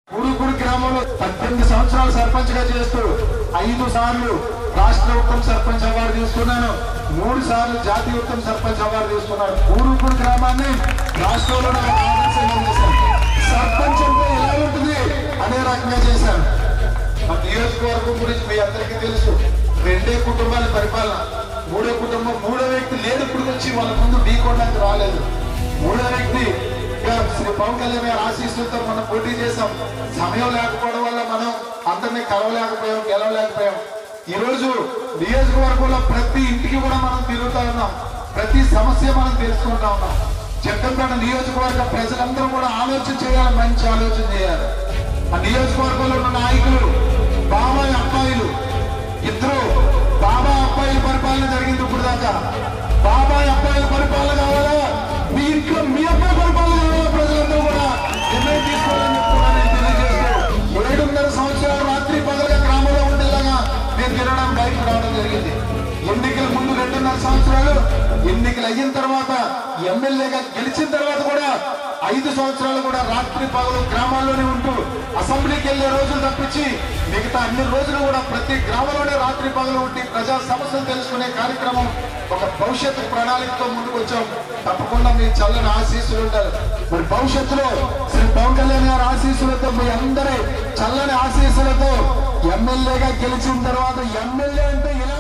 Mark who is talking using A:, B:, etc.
A: ఊరుకుడు గ్రామంలో పద్దెనిమిది సంవత్సరాలు సర్పంచ్ గా చేస్తూ ఐదు సార్లు రాష్ట్ర ఉత్తమ సర్పంచ్ అవార్డు తీసుకున్నాను మూడు సార్లు జాతీయ ఉత్తమ సర్పంచ్ అవార్డు తీసుకున్నాను ఊరుకుడు గ్రామాన్ని రాష్ట్రంలో నాకు ఆదర్శంగా చేశాను సర్పంచ్ అంటే ఎలా ఉంటుంది అనే రకంగా చేశాను మా నియోజకవర్గం గురించి మీ అందరికీ తెలుసు రెండే కుటుంబాల పరిపాలన మూడో కుటుంబం మూడో వ్యక్తి లేడు ఇప్పుడు వచ్చి వాళ్ళ ముందు ఢీకొనడానికి రాలేదు మూడో వ్యక్తి ఇక శ్రీ పవన్ కళ్యాణ్ గారి ఆశీస్సులతో మనం పోటీ చేసాం సమయం లేకపోవడం వల్ల మనం అందరినీ కలవలేకపోయాం గెలవలేకపోయాం ఈ రోజు నియోజకవర్గంలో ప్రతి ఇంటికి కూడా మనం తిరుగుతా ఉన్నాం ప్రతి సమస్య మనం తెలుసుకుంటా ఉన్నాం జగ్గంపేట నియోజకవర్గ ప్రజలందరూ కూడా ఆలోచన చేయాలి మంచి ఆలోచన చేయాలి ఆ నియోజకవర్గంలో ఉన్న నాయకులు బాబాయ్ అబ్బాయిలు ఇద్దరు బాబా అబ్బాయిల పరిపాలన జరిగింది ఇప్పుడు దాకా బాబాయ్ అబ్బాయిల పరిపాలన కావాలా మీ ఇంట్లో మీ అబ్బాయి పరిపాలన కావాలా ప్రజలందరూ కూడా నిర్ణయం తీసుకోవాలని చెప్పి కూడా నేను తెలియజేస్తూ ఏడున్నర సంవత్సరాలు రాత్రి పగలుగా గ్రామంలో ఉండేలాగా నేను తినడానికి బయటకు రావడం జరిగింది ఎన్నికల ముందు రెండున్నర సంవత్సరాలు ఎన్నికలు అయిన తర్వాత ఎమ్మెల్యేగా గెలిచిన తర్వాత కూడా ఐదు సంవత్సరాలు కూడా రాత్రి పగలు గ్రామాల్లోనే ఉంటూ అసెంబ్లీకి వెళ్లే రోజులు తప్పించి మిగతా అన్ని రోజులు కూడా ప్రతి గ్రామంలోనే రాత్రి పగలు ఉండి ప్రజా సమస్యలు తెలుసుకునే కార్యక్రమం ఒక భవిష్యత్తు ప్రణాళికతో ముందుకు వచ్చాం తప్పకుండా మీ చల్లని ఆశీస్సులు ఉంటారు మరి భవిష్యత్తులో శ్రీ పవన్ కళ్యాణ్ గారి ఆశీస్సులతో మీ అందరి చల్లని ఆశీస్సులతో ఎమ్మెల్యేగా గెలిచిన తర్వాత ఎమ్మెల్యే అంటే ఇలా